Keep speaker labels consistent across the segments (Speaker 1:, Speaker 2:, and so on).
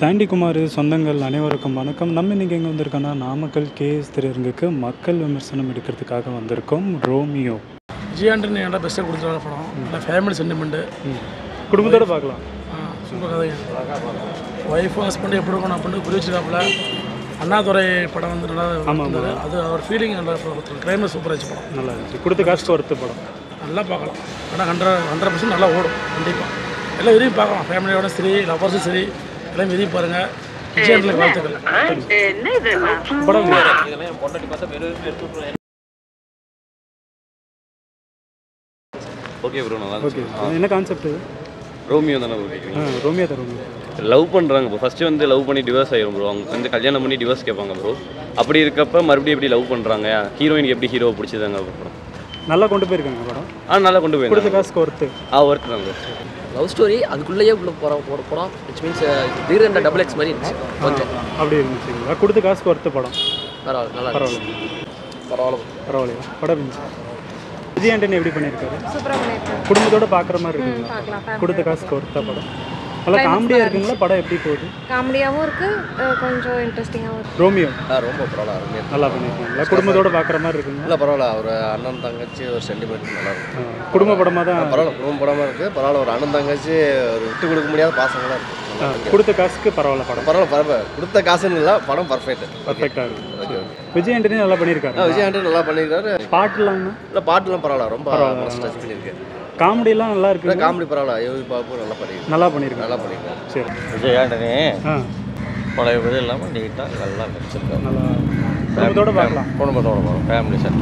Speaker 1: சாண்டி குமார் சொந்தங்கள் அனைவருக்கும் வணக்கம் நம்ம இன்றைக்கி எங்கே வந்திருக்கோன்னா நாமக்கல் கேஎஸ் திரையரங்குக்கு மக்கள் விமர்சனம் எடுக்கிறதுக்காக வந்திருக்கோம் ரோமியோ
Speaker 2: ஜியாண்டன் நல்லா பெஸ்ட்டாக கொடுத்துருவாங்க படம் நல்லா ஃபேமிலி சென்டிமெண்ட்டு
Speaker 1: குடும்பத்தோடு பார்க்கலாம்
Speaker 2: சூப்பர் கதைங்க ஒய்ஃபும் ஹஸ்பண்டும் எப்படி இருக்கணும் அப்படின்னு புரிய வச்சிருக்காப்புல அண்ணாதுரை படம் வந்து நல்லா வந்தாரு அது அவர் ஃபீலிங் நல்லா கிளைமேட் சூப்பராக வச்சு படம்
Speaker 1: நல்லா இருந்துச்சு கொடுத்த காசுக்கு ஒருத்து படம்
Speaker 2: நல்லா பார்க்கலாம் ஆனால் ஹண்ட்ரட் ஹண்ட்ரட் பர்சன்ட் நல்லா ஓடும் கண்டிப்பாக எல்லாம் விரும்பி பார்க்கலாம் ஃபேமிலியோட சரி லவர்ஸும் சரி எல்லாம் விரும்பி பாருங்கள் விஜயாண்டனுக்கு வாழ்த்துக்கள்
Speaker 1: படம்
Speaker 3: ஓகே ப்ரோ நல்லா
Speaker 1: ஓகே என்ன கான்செப்ட் இது
Speaker 3: ரோமியோ தானே ப்ரோ கேட்குறீங்க
Speaker 1: ஆ ரோமியோ தான் ரோமியோ
Speaker 3: லவ் பண்ணுறாங்க ப்ரோ ஃபஸ்ட்டு வந்து லவ் பண்ணி டிவோர்ஸ் ஆயிரும் ப்ரோ அவங்க வந்து கல்யாணம் பண்ணி டிவோர்ஸ் கேட்பாங்க ப்ரோ அப்படி இருக்கப்ப மறுபடியும் எப்படி லவ் பண்ணுறாங்க ஹீரோயினுக்கு எப்படி ஹீரோவை பிடிச்சதாங்க அப்புறம்
Speaker 1: நல்லா கொண்டு போயிருக்காங்க படம்
Speaker 3: ஆ நல்லா கொண்டு
Speaker 1: கொடுத்த
Speaker 3: போயிருந்தாங்க
Speaker 1: காசுக்கு ஒருத்து
Speaker 3: ஆ ஒர்க் தான் ப்ரோ
Speaker 4: லவ் ஸ்டோரி அதுக்குள்ளேயே உள்ள போகிற போகிற படம் விச் மீன்ஸ் தீரண்ட டபுள் எக்ஸ் மாதிரி இருந்துச்சு கொஞ்சம்
Speaker 1: அப்படி இருந்துச்சுங்களா கொடுத்த காசுக்கு ஒருத்து படம்
Speaker 4: பரவாயில்ல நல்லா இருந்துச்சு.
Speaker 1: பரவாயில்ல
Speaker 4: பரவாயில்ல
Speaker 1: பரவாயில்லையா படம் இருந்துச்சு விஜய் ஆண்டனி எப்படி பண்ணியிருக்காரு
Speaker 5: சூப்பராக பண்ணியிருக்காங்க
Speaker 1: குடும்பத்தோட பார்க்குற மாதிரி இருக்குங்களா
Speaker 5: பார்க்கலாம் family
Speaker 1: கொடுத்த காசுக்கு ஒருத்தா படம் நல்லா காமெடியாக இருக்குங்களா படம் எப்படி போகுது
Speaker 5: காமெடியாகவும் இருக்குது கொஞ்சம் இன்ட்ரெஸ்டிங்காகவும் இருக்குது
Speaker 1: ரோமியோ
Speaker 6: ஆ ரொம்ப பரவாயில்ல அருமையாக
Speaker 1: நல்லா பண்ணியிருக்காங்களா குடும்பத்தோட பார்க்குற மாதிரி இருக்குங்களா
Speaker 6: இல்லை பரவாயில்ல ஒரு அண்ணன் தங்கச்சி ஒரு சென்டிமெண்ட் நல்லா இருக்கும்
Speaker 1: ஆ, குடும்ப படமாக தான்
Speaker 6: பரவாயில்ல குடும்ப படமாக இருக்குது பரவாயில்ல ஒரு அண்ணன் தங்கச்சி ஒரு விட்டு கொடுக்க முடியாத பாசங்களாக இருக்குது
Speaker 1: ஆ, கொடுத்த காசுக்கு பரவாயில்ல படம்
Speaker 6: பரவாயில்ல பரவாயில்ல கொடுத்த காசுன்னு இல்லை படம் பர்ஃபெக்ட்
Speaker 1: பர்ஃபெக்டாக இருக்கு
Speaker 6: ஓகே ஓகே
Speaker 1: விஜய் ஆண்டனி நல்லா பண்ணியிருக்காரு
Speaker 6: விஜய் ஆண்டனி நல்லா பண்ணியிருக்காரு
Speaker 1: பாட்டுலாம்னா
Speaker 6: இல்லை பாட்டுலாம் பரவாயில்ல ரொம்ப ஸ்ட்ரெச் பண்ணியிருக்கு
Speaker 1: காமெடிலாம் நல்லா
Speaker 6: இல்லை
Speaker 1: இருக்கு
Speaker 6: காமெடி பரவாயில்ல யோகி பாபு நல்லா பண்ணியிருக்கு
Speaker 1: நல்லா பண்ணியிருக்காங்க
Speaker 6: நல்லா பண்ணியிருக்காரு
Speaker 1: சரி
Speaker 7: விஜய் ஆண்டனி
Speaker 1: ஆ
Speaker 7: பழைய இது இல்லாமல் நீட்டாக நல்லா நடிச்சிருக்காரு
Speaker 1: நல்லா குடும்பத்தோட பார்க்கலாம்
Speaker 7: குடும்பத்தோட போகிறோம் ஃபேமிலி செட்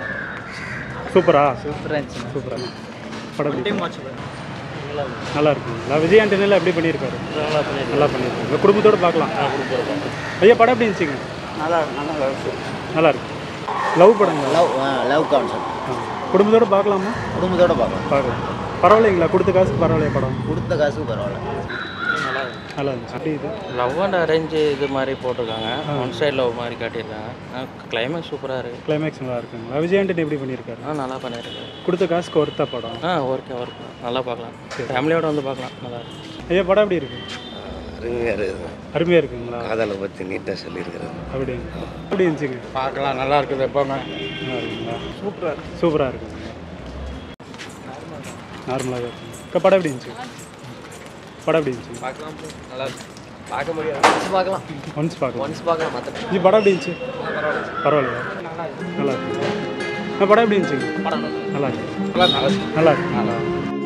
Speaker 1: சூப்பரா சூப்பரா சூப்பரா படம் எப்படி? நல்லா இருக்குங்களா விஜய் ஆண்டனியில் எப்படி பண்ணியிருக்காரு நல்லா பண்ணியிருக்காங்க குடும்பத்தோட பார்க்கலாம் ஐயா படம் எப்படி இருந்துச்சுங்க
Speaker 8: நல்லா நல்லா
Speaker 1: நல்லா இருக்கு லவ் படங்களா
Speaker 8: லவ் லவ் கான்செப்ட்
Speaker 1: ஆ. குடும்பத்தோட பார்க்கலாமா
Speaker 8: குடும்பத்தோட பார்க்கலாம்
Speaker 1: பார்க்கலாம் பரவாயில்லைங்களா கொடுத்த காசுக்கு பரவாயில்லையா படம்
Speaker 8: கொடுத்த காசுக்கு பரவாயில்ல
Speaker 1: நல்லா இருந்துச்சு அப்படி இது
Speaker 7: லவ் அண்ட் அரேஞ்ச் இது மாதிரி போட்டிருக்காங்க ஒன் சைடு லவ் மாதிரி காட்டியிருக்காங்க கிளைமேக்ஸ் சூப்பராக இருக்குது
Speaker 1: கிளைமேக்ஸ் நல்லா இருக்குங்களா விஜய் ஆண்டனி எப்படி பண்ணியிருக்காரு
Speaker 7: ஆ நல்லா பண்ணியிருக்காரு
Speaker 1: கொடுத்த காசுக்கு ஒருத்தா படம்
Speaker 7: ஆ ஓகே ஒர்க் நல்லா பார்க்கலாம் ஃபேமிலியோட வந்து பார்க்கலாம் நல்லா இருக்கு
Speaker 1: ஐயா படம் எப்படி இருக்கு
Speaker 6: அருமையாக இருக்குது
Speaker 1: அருமையாக இருக்குங்களா
Speaker 6: காதலை பற்றி நீட்டாக சொல்லியிருக்கிறது
Speaker 1: அப்படி அப்படி இருந்துச்சுங்க
Speaker 2: பார்க்கலாம் நல்லா இருக்குது எப்போவுமே
Speaker 1: நல்லா இருக்குங்களா சூப்பராக சூப்பராக இருக்குங்க நார்மலாக இருக்குங்க அக்கா, படம் எப்படி இருந்துச்சு படம் எப்படி இருந்துச்சு
Speaker 4: பார்க்க முடியாது ஒன்ஸ் பார்க்கலாம்
Speaker 1: ஒன்ஸ் பார்க்கலாம்
Speaker 4: ஒன்ஸ் பார்க்கலாம் மற்ற
Speaker 1: ஜி படம் எப்படி இருந்துச்சு பரவாயில்லையா நல்லா இருக்கு படம் எப்படி இருந்துச்சு நல்லா இருக்கு நல்லா இருக்கு நல்லா